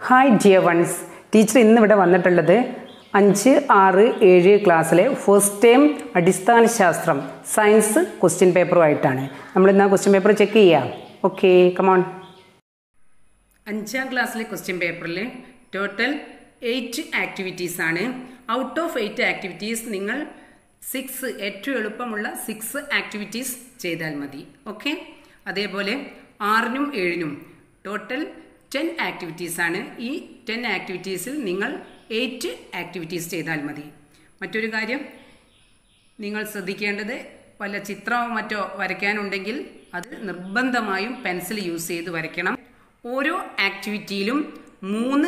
Hi dear ones teacher ഇന്ന് ഇവിടെ വന്നിട്ടുള്ളത് അഞ്ച് ആറ് ഏഴ് ക്ലാസ്സിലെ ഫസ്റ്റ് ടൈം അടിസ്ഥാന ശാസ്ത്രം സയൻസ് ക്വസ്റ്റ്യൻ പേപ്പറുമായിട്ടാണ് നമ്മൾ ഇന്ന് ആ ക്വസ്റ്റ്യൻ പേപ്പർ ചെക്ക് ചെയ്യാം ഓക്കെ കമോൺ അഞ്ചാം ക്ലാസ്സിലെ ക്വസ്റ്റ്യൻ പേപ്പറിൽ ടോട്ടൽ എയ്റ്റ് ആക്ടിവിറ്റീസ് ആണ് ഔട്ട് ഓഫ് എയ്റ്റ് ആക്ടിവിറ്റീസ് നിങ്ങൾ സിക്സ് ഏറ്റവും എളുപ്പമുള്ള സിക്സ് ആക്ടിവിറ്റീസ് ചെയ്താൽ മതി ഓക്കെ അതേപോലെ ആറിനും ഏഴിനും ടോട്ടൽ ടെൻ ആക്ടിവിറ്റീസ് ആണ് ഈ ടെൻ ആക്ടിവിറ്റീസിൽ നിങ്ങൾ എയ്റ്റ് ആക്ടിവിറ്റീസ് ചെയ്താൽ മതി മറ്റൊരു കാര്യം നിങ്ങൾ ശ്രദ്ധിക്കേണ്ടത് വല്ല ചിത്രമോ മറ്റോ വരയ്ക്കാനുണ്ടെങ്കിൽ അത് നിർബന്ധമായും പെൻസിൽ യൂസ് ചെയ്ത് വരയ്ക്കണം ഓരോ ആക്ടിവിറ്റിയിലും മൂന്ന്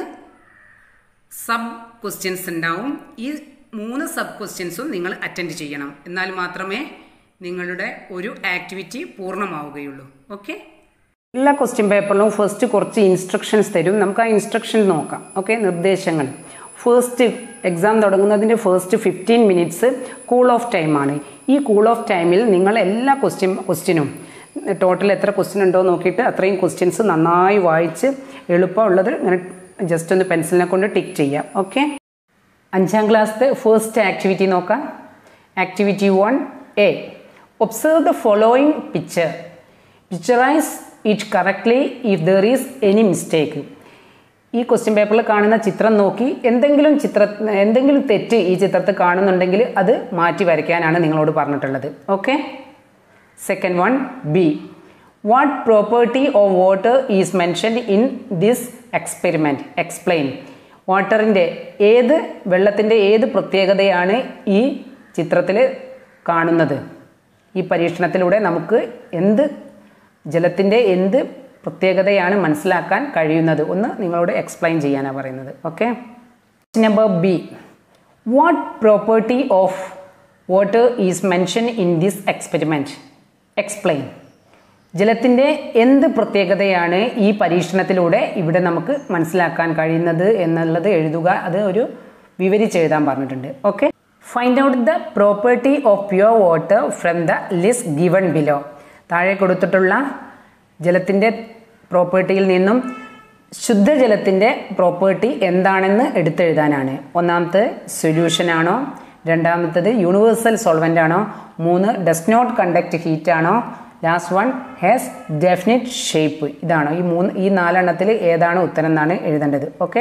സബ് ക്വസ്റ്റ്യൻസ് ഉണ്ടാവും ഈ മൂന്ന് സബ് ക്വസ്റ്റ്യൻസും നിങ്ങൾ അറ്റൻഡ് ചെയ്യണം എന്നാൽ മാത്രമേ നിങ്ങളുടെ ഒരു ആക്ടിവിറ്റി പൂർണ്ണമാവുകയുള്ളൂ ഓക്കെ എല്ലാ ക്വസ്റ്റ്യൻ പേപ്പറിലും ഫസ്റ്റ് കുറച്ച് ഇൻസ്ട്രക്ഷൻസ് തരും നമുക്ക് ആ ഇൻസ്ട്രക്ഷൻ നോക്കാം ഓക്കെ നിർദ്ദേശങ്ങൾ ഫസ്റ്റ് എക്സാം തുടങ്ങുന്നതിൻ്റെ first fifteen minutes cool off ടൈമാണ് ഈ കൂൾ ഓഫ് ടൈമിൽ നിങ്ങൾ എല്ലാ ക്വസ്റ്റ്യൻ ക്വസ്റ്റ്യനും ടോട്ടൽ എത്ര ക്വസ്റ്റ്യൻ ഉണ്ടോ നോക്കിയിട്ട് അത്രയും ക്വസ്റ്റ്യൻസ് നന്നായി വായിച്ച് എളുപ്പമുള്ളത് ഇങ്ങനെ ജസ്റ്റ് ഒന്ന് പെൻസിലിനെ കൊണ്ട് ടിക്ക് ചെയ്യാം ഓക്കെ അഞ്ചാം ക്ലാസ്സിലെ ഫസ്റ്റ് ആക്ടിവിറ്റി നോക്കാം activity one A observe the following picture picturise it correctly if there is any mistake ഈ ക്വസ്റ്റ്യൻ പേപ്പറിൽ കാണുന്ന ചിത്രം നോക്കി എന്തെങ്കിലും ചിത്ര എന്തെങ്കിലും തെറ്റ് ഈ ചിത്രത്തിൽ കാണുന്നുണ്ടെങ്കിൽ അത് മാറ്റി വരയ്ക്കാനാണ് നിങ്ങളോട് പറഞ്ഞിട്ടുള്ളത് okay second one B what property of water is mentioned in this experiment explain വാട്ടറിൻ്റെ ഏത് വെള്ളത്തിൻ്റെ ഏത് പ്രത്യേകതയാണ് ഈ ചിത്രത്തിൽ കാണുന്നത് ഈ പരീക്ഷണത്തിലൂടെ നമുക്ക് എന്ത് ജലത്തിൻ്റെ എന്ത് പ്രത്യേകതയാണ് മനസ്സിലാക്കാൻ കഴിയുന്നത് ഒന്ന് നിങ്ങളോട് എക്സ്പ്ലെയിൻ ചെയ്യാനാണ് പറയുന്നത് okay number B what property of water is mention in this experiment explain ജലത്തിൻ്റെ എന്ത് പ്രത്യേകതയാണ് ഈ പരീക്ഷണത്തിലൂടെ ഇവിടെ നമുക്ക് മനസ്സിലാക്കാൻ കഴിയുന്നത് എന്നുള്ളത് എഴുതുക അത് ഒരു വിവരിച്ചെഴുതാൻ പറഞ്ഞിട്ടുണ്ട് okay find out the property of pure water from the list given below താഴെ കൊടുത്തിട്ടുള്ള ജലത്തിൻ്റെ പ്രോപ്പർട്ടിയിൽ നിന്നും ശുദ്ധജലത്തിൻ്റെ പ്രോപ്പർട്ടി എന്താണെന്ന് എടുത്തെഴുതാനാണ് ഒന്നാമത്തെ സൊല്യൂഷൻ ആണോ രണ്ടാമത്തത് യൂണിവേഴ്സൽ സോൾവൻ്റ് ആണോ മൂന്ന് ഡസ് നോട്ട് കണ്ടക്ട് ഹീറ്റ് ആണോ last one has definite shape ഇതാണോ ഈ മൂന്ന് ഈ നാലെണ്ണത്തിൽ ഏതാണ് ഉത്തരം എന്നാണ് എഴുതേണ്ടത് okay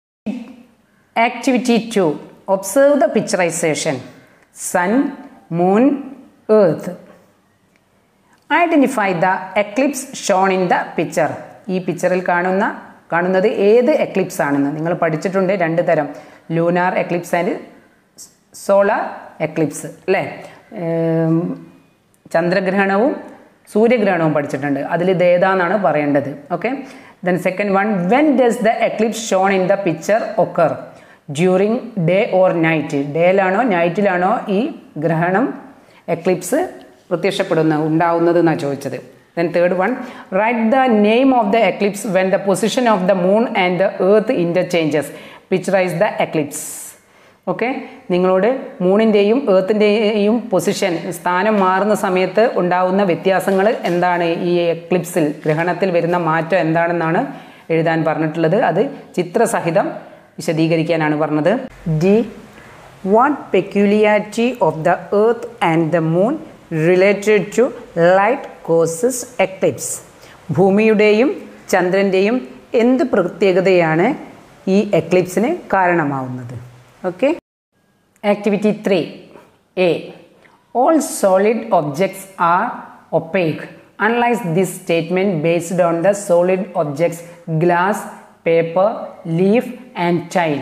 activity two observe the picturisation sun moon earth identify the eclipse shown in the picture ഈ പിക്ചറിൽ കാണുന്ന കാണുന്നത് ഏത് എക്ലിപ്സ് ആണെന്ന് നിങ്ങൾ പഠിച്ചിട്ടുണ്ട് രണ്ട് തരം lunar eclipse and solar eclipse അല്ലേ ചന്ദ്രഗ്രഹണവും സൂര്യഗ്രഹണവും പഠിച്ചിട്ടുണ്ട് അതിൽ ഇത് ഏതാണെന്നാണ് പറയേണ്ടത് okay then second one when does the eclipse shown in the picture occur during day or night ഡേയിലാണോ നൈറ്റിലാണോ ഈ ഗ്രഹണം എക്ലിപ്സ് പ്രത്യക്ഷപ്പെടുന്നത് ഉണ്ടാവുന്നത് എന്നാണ് ചോദിച്ചത് then third one write the name of the eclipse when the position of the moon and the earth interchanges picturise the eclipse okay നിങ്ങളോട് മൂണിൻ്റെയും ഏർത്തിൻ്റെയും പൊസിഷൻ സ്ഥാനം മാറുന്ന സമയത്ത് ഉണ്ടാവുന്ന വ്യത്യാസങ്ങൾ എന്താണ് ഈ എക്ലിപ്സിൽ ഗ്രഹണത്തിൽ വരുന്ന മാറ്റം എന്താണെന്നാണ് എഴുതാൻ പറഞ്ഞിട്ടുള്ളത് അത് ചിത്രസഹിതം വിശദീകരിക്കാനാണ് പറഞ്ഞത് D what peculiarity of the earth and the moon related to light causes eclipse ഭൂമിയുടെയും ചന്ദ്രൻ്റെയും എന്ത് പ്രത്യേകതയാണ് ഈ എക്ലിപ്സിന് കാരണമാവുന്നത് okay activity three A all solid objects are opaque analyse this statement based on the solid objects glass paper leaf and tile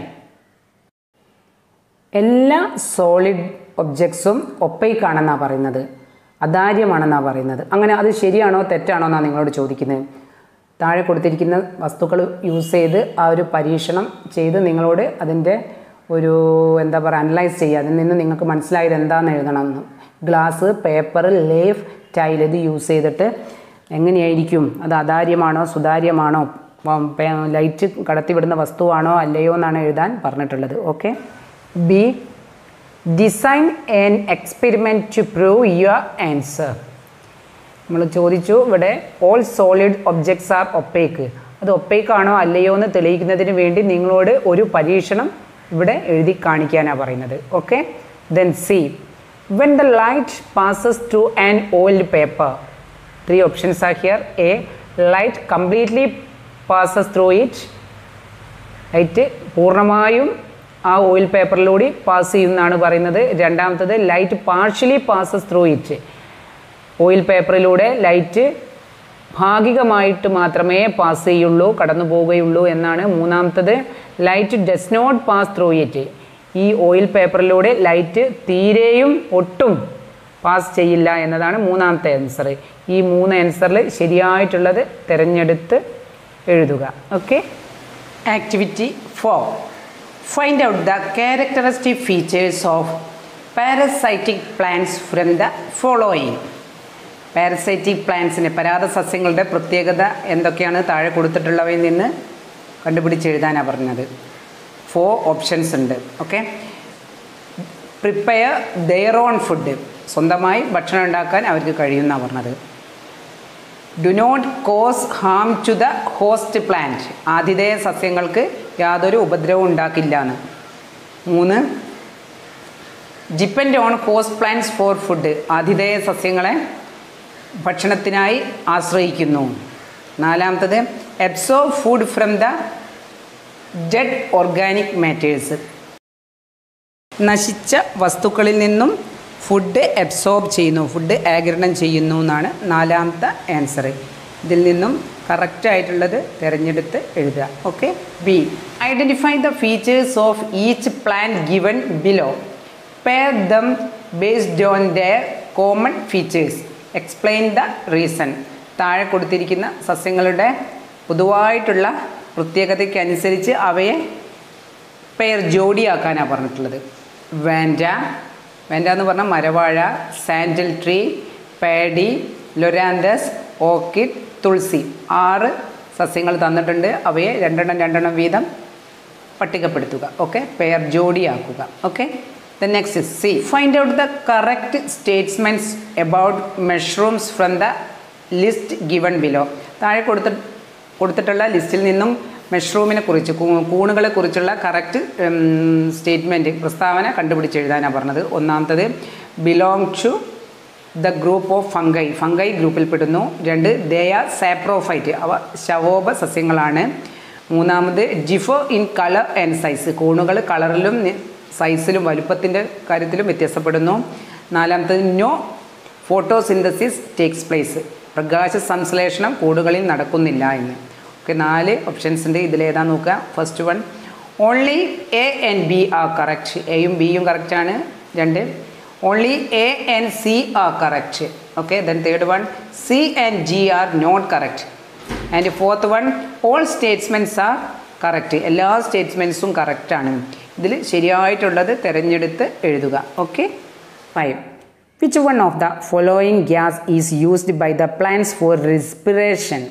എല്ലാ solid ഒബ്ജക്ട്സും ഒപ്പൈക്കാണെന്നാണ് പറയുന്നത് അതാര്യമാണെന്നാണ് പറയുന്നത് അങ്ങനെ അത് ശരിയാണോ തെറ്റാണോ എന്നാണ് നിങ്ങളോട് ചോദിക്കുന്നത് താഴെ കൊടുത്തിരിക്കുന്ന വസ്തുക്കൾ യൂസ് ചെയ്ത് ആ ഒരു പരീക്ഷണം ചെയ്ത് നിങ്ങളോട് അതിൻ്റെ ഒരു എന്താ പറയുക അനലൈസ് ചെയ്യുക അതിൽ നിന്ന് നിങ്ങൾക്ക് മനസ്സിലായത് എന്താണെന്ന് എഴുതണമെന്ന് ഗ്ലാസ് പേപ്പർ ലേഫ് ടൈൽ ഇത് യൂസ് ചെയ്തിട്ട് എങ്ങനെയായിരിക്കും അത് അതാര്യമാണോ സുതാര്യമാണോ ലൈറ്റ് കടത്തിവിടുന്ന വസ്തുവാണോ അല്ലയോ എന്നാണ് എഴുതാൻ പറഞ്ഞിട്ടുള്ളത് okay B design an experiment to prove your answer നമ്മൾ ചോദിച്ചു ഇവിടെ all solid objects are opaque അത് ഒപ്പേക്കാണോ അല്ലയോ എന്ന് തെളിയിക്കുന്നതിന് വേണ്ടി നിങ്ങളോട് ഒരു പരീക്ഷണം ഇവിടെ എഴുതി കാണിക്കാനാണ് പറയുന്നത് okay then C when the light passes through an oiled paper three options are here A light completely passes through it light പൂർണ്ണമായും ആ ഓയിൽ പേപ്പറിലൂടെ പാസ് ചെയ്യുമെന്നാണ് പറയുന്നത് രണ്ടാമത്തത് light partially passes through it oil പേപ്പറിലൂടെ ലൈറ്റ് ഭാഗികമായിട്ട് മാത്രമേ pass ചെയ്യുള്ളൂ കടന്നു പോവുകയുള്ളൂ എന്നാണ് മൂന്നാമത്തത് light does not pass through it ഈ ഓയിൽ പേപ്പറിലൂടെ ലൈറ്റ് തീരെയും ഒട്ടും പാസ് ചെയ്യില്ല എന്നതാണ് മൂന്നാമത്തെ ആൻസർ ഈ മൂന്ന് ആൻസറിൽ ശരിയായിട്ടുള്ളത് തിരഞ്ഞെടുത്ത് എഴുതുക okay Activity 4. Find out the characteristic features of parasitic plants from the following. Parasitic പ്ലാന്റ്സിന് പരാത സസ്യങ്ങളുടെ പ്രത്യേകത എന്തൊക്കെയാണ് താഴെ കൊടുത്തിട്ടുള്ളവയിൽ നിന്ന് കണ്ടുപിടിച്ചെഴുതാനാണ് പറഞ്ഞത് ഫോർ ഓപ്ഷൻസ് ഉണ്ട് okay prepare their own food സ്വന്തമായി ഭക്ഷണം ഉണ്ടാക്കാൻ അവർക്ക് കഴിയുമെന്നാണ് പറഞ്ഞത് do not cause harm to the host plant ആതിഥേയ സസ്യങ്ങൾക്ക് യാതൊരു ഉപദ്രവവും ഉണ്ടാക്കില്ല എന്ന് മൂന്ന് depend on host plants for food ആതിഥേയ സസ്യങ്ങളെ ഭക്ഷണത്തിനായി ആശ്രയിക്കുന്നു നാലാമത്തത് absorb food from the dead organic matters നശിച്ച വസ്തുക്കളിൽ നിന്നും ഫുഡ് അബ്സോർബ് ചെയ്യുന്നു ഫുഡ് ആഗിരണം ചെയ്യുന്നു എന്നാണ് നാലാമത്തെ ആൻസർ ഇതിൽ നിന്നും കറക്റ്റ് ആയിട്ടുള്ളത് തിരഞ്ഞെടുത്ത് എഴുതുക okay B identify the features of each plant given below pair them based on their common features explain the reason താഴെ കൊടുത്തിരിക്കുന്ന സസ്യങ്ങളുടെ പൊതുവായിട്ടുള്ള പ്രത്യേകതയ്ക്കനുസരിച്ച് അവയെ പെയർ ജോഡിയാക്കാനാണ് പറഞ്ഞിട്ടുള്ളത് വേൻഡ വേൻഡ എന്ന് പറഞ്ഞാൽ മരവാഴ sandal tree paddy loranthus orchid tulsi ആറ് സസ്യങ്ങൾ തന്നിട്ടുണ്ട് അവയെ രണ്ടെണ്ണം രണ്ടെണ്ണം വീതം പട്ടികപ്പെടുത്തുക ഓക്കെ പെയർ ജോഡിയാക്കുക okay the next C find out the correct statements about mushrooms from the list given below താഴെ കൊടുത്തി കൊടുത്തിട്ടുള്ള ലിസ്റ്റിൽ നിന്നും മഷ്റൂമിനെ കുറിച്ച് കൂണുകളെ കുറിച്ചുള്ള കറക്റ്റ് സ്റ്റേറ്റ്മെൻറ്റ് പ്രസ്താവന കണ്ടുപിടിച്ചെഴുതാനാണ് പറഞ്ഞത് ഒന്നാമത്തത് belong to the group of fungi fungi ഗ്രൂപ്പിൽപ്പെടുന്നു രണ്ട് ദയ സാപ്രോഫൈറ്റ് അവ ശവോപ സസ്യങ്ങളാണ് മൂന്നാമത് ജിഫോ ഇൻ കളർ ആൻഡ് സൈസ് കൂണുകൾ കളറിലും സൈസിലും വലുപ്പത്തിൻ്റെ കാര്യത്തിലും വ്യത്യാസപ്പെടുന്നു നാലാമത്തത് നോ ഫോട്ടോസിന്തസിസ് ടേക്സ് പ്ലേസ് പ്രകാശ സംശ്ലേഷണം കൂടുകളിൽ നടക്കുന്നില്ല എന്ന് ഓക്കെ നാല് ഓപ്ഷൻസ് ഉണ്ട് ഇതിലേതാ നോക്കുക first one only A and B are correct എയും ബിയും കറക്റ്റാണ് രണ്ട് only A and C are correct okay then third one C and G are not correct and fourth one all statements are correct എല്ലാ സ്റ്റേറ്റ്സ്മെൻറ്റ്സും കറക്റ്റാണ് ഇതിൽ ശരിയായിട്ടുള്ളത് തിരഞ്ഞെടുത്ത് എഴുതുക okay five which one of the following gas is used by the plants for respiration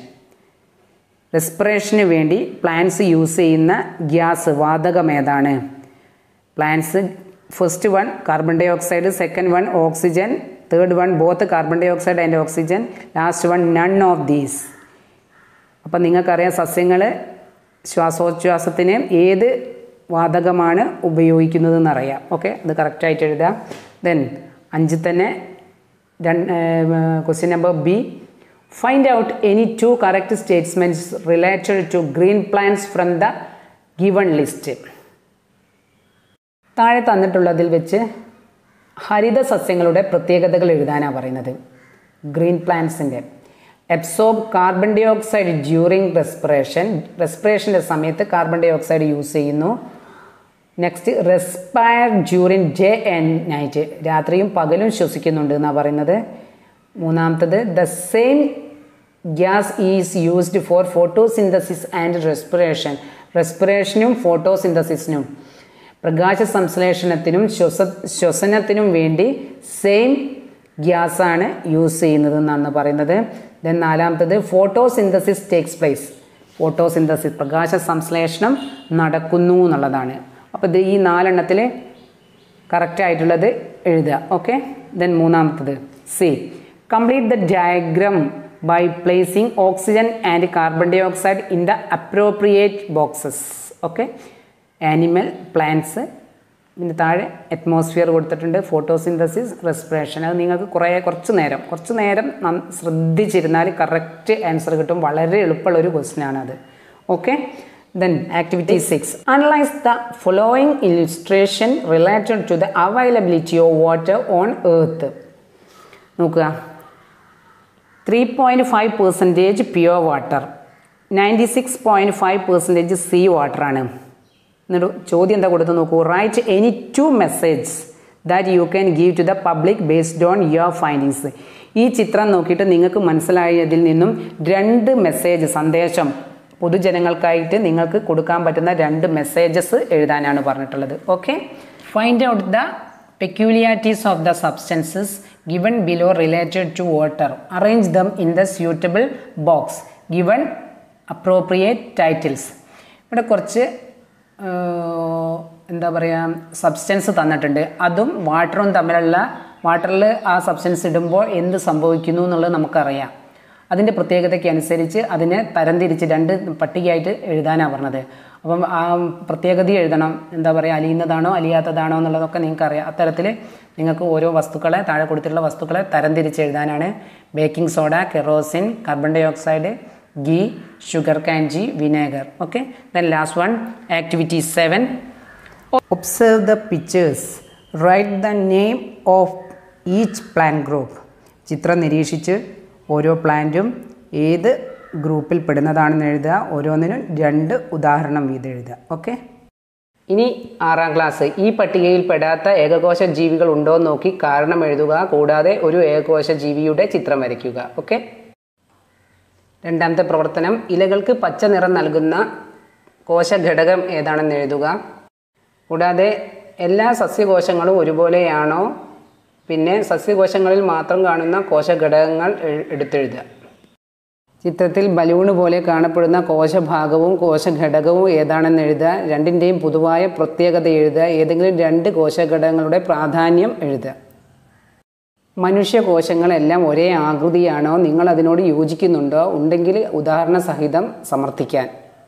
റെസ്പിറേഷന് വേണ്ടി plants use ചെയ്യുന്ന ഗ്യാസ് വാതകം ഏതാണ് plants first one carbon dioxide second one oxygen third one both carbon dioxide and oxygen last one none of these അപ്പം നിങ്ങൾക്കറിയാം സസ്യങ്ങൾ ശ്വാസോച്ഛ്വാസത്തിന് ഏത് വാതകമാണ് ഉപയോഗിക്കുന്നതെന്ന് അറിയാം ഓക്കെ അത് കറക്റ്റായിട്ട് എഴുതാം ദെൻ അഞ്ച് തന്നെ രണ്ട് question number B find out any two correct statements related to green plants from the given list താഴെ തന്നിട്ടുള്ളതിൽ വെച്ച് ഹരിത സസ്യങ്ങളുടെ പ്രത്യേകതകൾ എഴുതാനാണ് പറയുന്നത് ഗ്രീൻ പ്ലാന്റ്സിൻ്റെ absorb carbon dioxide during respiration റെസ്പിറേഷൻ്റെ സമയത്ത് കാർബൺ ഡൈ ഓക്സൈഡ് യൂസ് ചെയ്യുന്നു next respire during day and night രാത്രിയും പകലും ശ്വസിക്കുന്നുണ്ട് എന്നാണ് പറയുന്നത് മൂന്നാമത്തത് the same gas is used for photosynthesis and respiration റെസ്പിറേഷനും ഫോട്ടോസിന്തസിസിനും പ്രകാശ സംശ്ലേഷണത്തിനും ശ്വസ ശ്വസനത്തിനും വേണ്ടി സെയിം ഗ്യാസാണ് യൂസ് ചെയ്യുന്നത് എന്നാണ് പറയുന്നത് ദെൻ നാലാമത്തത് ഫോട്ടോസിന്തസിസ് ടേക്സ് പ്ലേസ് ഫോട്ടോസിന്തസിസ് പ്രകാശ സംശ്ലേഷണം നടക്കുന്നു എന്നുള്ളതാണ് അപ്പോൾ ഇത് ഈ നാലെണ്ണത്തിൽ കറക്റ്റ് ആയിട്ടുള്ളത് എഴുതുക ഓക്കെ ദെൻ മൂന്നാമത്തത് C complete the diagram by placing oxygen and carbon dioxide in the appropriate boxes. Okay. Animal, plants, പിന്നെ താഴെ അറ്റ്മോസ്ഫിയർ കൊടുത്തിട്ടുണ്ട് ഫോട്ടോസിന്തസിസ് റെസ്പിറേഷൻ അത് നിങ്ങൾക്ക് കുറേ കുറച്ച് നേരം കുറച്ച് നേരം നന്ന- ശ്രദ്ധിച്ചിരുന്നാൽ കറക്റ്റ് ആൻസർ കിട്ടും വളരെ എളുപ്പമുള്ള ഒരു ക്വസ്റ്റ്യൻ ആണത് okay then activity six analyse the following illustration related to the availability of water on earth നോക്കുക three point five percentage pure water ninety six point five percentage sea വാട്ടറാണ് എന്നിട്ട് ചോദ്യം എന്താ കൊടുത്ത് നോക്കൂ write any two message that you can give to the public based on your findings ഈ ചിത്രം നോക്കിയിട്ട് നിങ്ങൾക്ക് മനസ്സിലായതിൽ നിന്നും രണ്ട് മെസ്സേജ് സന്ദേശം പൊതുജനങ്ങൾക്കായിട്ട് നിങ്ങൾക്ക് കൊടുക്കാൻ പറ്റുന്ന രണ്ട് മെസ്സേജസ് എഴുതാനാണ് പറഞ്ഞിട്ടുള്ളത് okay find out the peculiarities of the substances given below related to water. Arrange them in the suitable box. Given appropriate titles. ഇവിടെ കുറച്ച് ആഹ്, എന്താ പറയുക സബ്സ്റ്റൻസ് തന്നിട്ടുണ്ട് അതും വാട്ടറും തമ്മിലുള്ള വാട്ടറിൽ ആ സബ്സ്റ്റൻസ് ഇടുമ്പോൾ എന്ത് സംഭവിക്കുന്നു എന്നുള്ളത് നമുക്കറിയാം അതിൻ്റെ പ്രത്യേകതയ്ക്ക് അനുസരിച്ച് അതിനെ തരംതിരിച്ച് രണ്ട് പട്ടികയായിട്ട് എഴുതാനാണ് പറഞ്ഞത് അപ്പം ആ പ്രത്യേകത എഴുതണം എന്താ പറയുക അലിയുന്നതാണോ അലിയാത്തതാണോ എന്നുള്ളതൊക്കെ നിങ്ങൾക്ക് അറിയാം അത്തരത്തിൽ നിങ്ങൾക്ക് ഓരോ വസ്തുക്കളെ താഴെ കൊടുത്തിട്ടുള്ള വസ്തുക്കളെ തരംതിരിച്ച് എഴുതാനാണ് baking soda kerosene carbon dioxide ghee sugar kanji vinegar okay then last one activity seven observe the pictures write the name of each plant group ചിത്രം നിരീക്ഷിച്ച് ഓരോ പ്ലാന്റും ഏത് ഗ്രൂപ്പിൽ പെടുന്നതാണെന്ന് എഴുതുക ഓരോന്നിനും രണ്ട് ഉദാഹരണം വീതം എഴുതുക ഓക്കെ ഇനി ആറാം ക്ലാസ് ഈ പട്ടികയിൽ പെടാത്ത ഏകകോശ ജീവികൾ ഉണ്ടോ എന്ന് നോക്കി കാരണം എഴുതുക കൂടാതെ ഒരു ഏകകോശ ജീവിയുടെ ചിത്രം വരയ്ക്കുക ഓക്കെ രണ്ടാമത്തെ പ്രവർത്തനം ഇലകൾക്ക് പച്ച നിറം നൽകുന്ന കോശഘടകം ഏതാണെന്ന് എഴുതുക കൂടാതെ എല്ലാ സസ്യകോശങ്ങളും ഒരുപോലെയാണോ പിന്നെ സസ്യകോശങ്ങളിൽ മാത്രം കാണുന്ന കോശഘടകങ്ങൾ എ- എടുത്തെഴുതുക ചിത്രത്തിൽ ബലൂണ് പോലെ കാണപ്പെടുന്ന കോശഭാഗവും കോശഘടകവും ഏതാണെന്ന് എഴുതുക രണ്ടിൻ്റെയും പൊതുവായ പ്രത്യേകത എഴുതുക ഏതെങ്കിലും രണ്ട് കോശഘടകങ്ങളുടെ പ്രാധാന്യം എഴുതുക മനുഷ്യകോശങ്ങളെല്ലാം ഒരേ ആകൃതിയാണോ നിങ്ങൾ അതിനോട് യോജിക്കുന്നുണ്ടോ ഉണ്ടെങ്കിൽ ഉദാഹരണ സഹിതം സമർത്ഥിക്കാൻ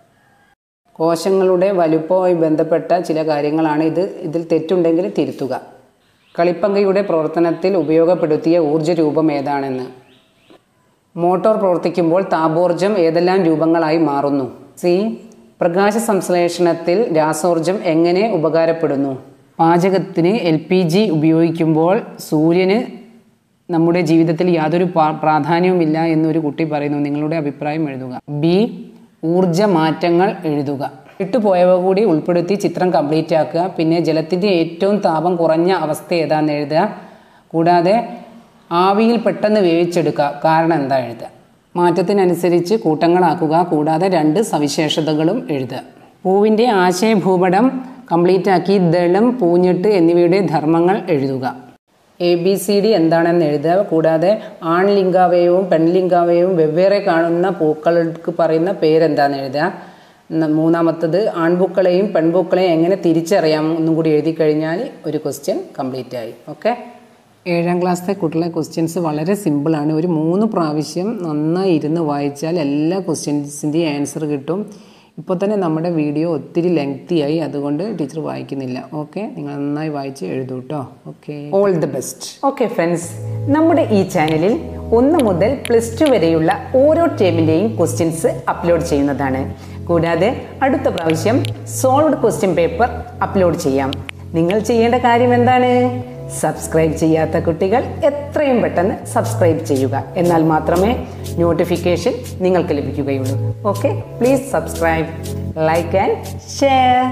കോശങ്ങളുടെ വലുപ്പവുമായി ബന്ധപ്പെട്ട ചില കാര്യങ്ങളാണ് ഇത് ഇതിൽ തെറ്റുണ്ടെങ്കിൽ തിരുത്തുക കളിപ്പങ്കയുടെ പ്രവർത്തനത്തിൽ ഉപയോഗപ്പെടുത്തിയ ഊർജ്ജ രൂപം ഏതാണെന്ന് മോട്ടോർ പ്രവർത്തിക്കുമ്പോൾ താപോർജം ഏതെല്ലാം രൂപങ്ങളായി മാറുന്നു സി പ്രകാശ സംശ്ലേഷണത്തിൽ രാസോർജം എങ്ങനെ ഉപകാരപ്പെടുന്നു പാചകത്തിന് എൽ പി ജി ഉപയോഗിക്കുമ്പോൾ സൂര്യന് നമ്മുടെ ജീവിതത്തിൽ യാതൊരു പാ- പ്രാധാന്യവുമില്ല എന്നൊരു കുട്ടി പറയുന്നു നിങ്ങളുടെ അഭിപ്രായം എഴുതുക ബി ഊർജ മാറ്റങ്ങൾ എഴുതുക വിട്ടുപോയവ കൂടി ഉൾപ്പെടുത്തി ചിത്രം കംപ്ലീറ്റ് ആക്കുക പിന്നെ ജലത്തിൻ്റെ ഏറ്റവും താപം കുറഞ്ഞ അവസ്ഥ ഏതാണെന്ന് എഴുതുക കൂടാതെ ആവിയിൽ പെട്ടെന്ന് വേവിച്ചെടുക്കുക കാരണം എന്താ എഴുതുക മാറ്റത്തിനനുസരിച്ച് കൂട്ടങ്ങളാക്കുക കൂടാതെ രണ്ട് സവിശേഷതകളും എഴുതുക പൂവിൻ്റെ ആശയഭൂപടം കംപ്ലീറ്റ് ആക്കി ദളം പൂഞ്ഞിട്ട് എന്നിവയുടെ ധർമ്മങ്ങൾ എഴുതുക എ ബി സി ഡി എന്താണെന്ന് എഴുതുക കൂടാതെ ആൺലിംഗാവയവും പെൺലിംഗാവയവും വെവ്വേറെ കാണുന്ന പൂക്കൾക്ക് പറയുന്ന പേരെന്താണെന്ന് എഴുതുക ന- മൂന്നാമത്തത് ആൺപൂക്കളെയും പെൺപൂക്കളെയും എങ്ങനെ തിരിച്ചറിയാം എന്നും കൂടി എഴുതി കഴിഞ്ഞാൽ ഒരു ക്വസ്റ്റ്യൻ കംപ്ലീറ്റ് ആയി ഓക്കെ ഏഴാം ക്ലാസ്സിലെ കുട്ടികളെ ക്വസ്റ്റ്യൻസ് വളരെ സിമ്പിളാണ് ഒരു മൂന്ന് പ്രാവശ്യം നന്നായി ഇരുന്ന് വായിച്ചാൽ എല്ലാ ക്വസ്റ്റ്യൻസിൻ്റെയും ആൻസർ കിട്ടും ഇപ്പോൾ തന്നെ നമ്മുടെ വീഡിയോ ഒത്തിരി ലെങ്തി ആയി അതുകൊണ്ട് ടീച്ചർ വായിക്കുന്നില്ല ഓക്കെ നിങ്ങൾ നന്നായി വായിച്ച് എഴുതൂ കേട്ടോ okay all the best okay friends നമ്മുടെ ഈ ചാനലിൽ ഒന്ന് മുതൽ പ്ലസ് ടു വരെയുള്ള ഓരോ ടേമിൻ്റെയും ക്വസ്റ്റ്യൻസ് അപ്ലോഡ് ചെയ്യുന്നതാണ് കൂടാതെ അടുത്ത പ്രാവശ്യം സോൾവ്ഡ് ക്വസ്റ്റ്യൻ പേപ്പർ അപ്ലോഡ് ചെയ്യാം നിങ്ങൾ ചെയ്യേണ്ട കാര്യം എന്താണ് സബ്സ്ക്രൈബ് ചെയ്യാത്ത കുട്ടികൾ എത്രയും പെട്ടെന്ന് സബ്സ്ക്രൈബ് ചെയ്യുക എന്നാൽ മാത്രമേ നോട്ടിഫിക്കേഷൻ നിങ്ങൾക്ക് ലഭിക്കുകയുള്ളൂ okay please subscribe like and share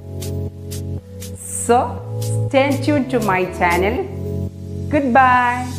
so stay tune to my channel good by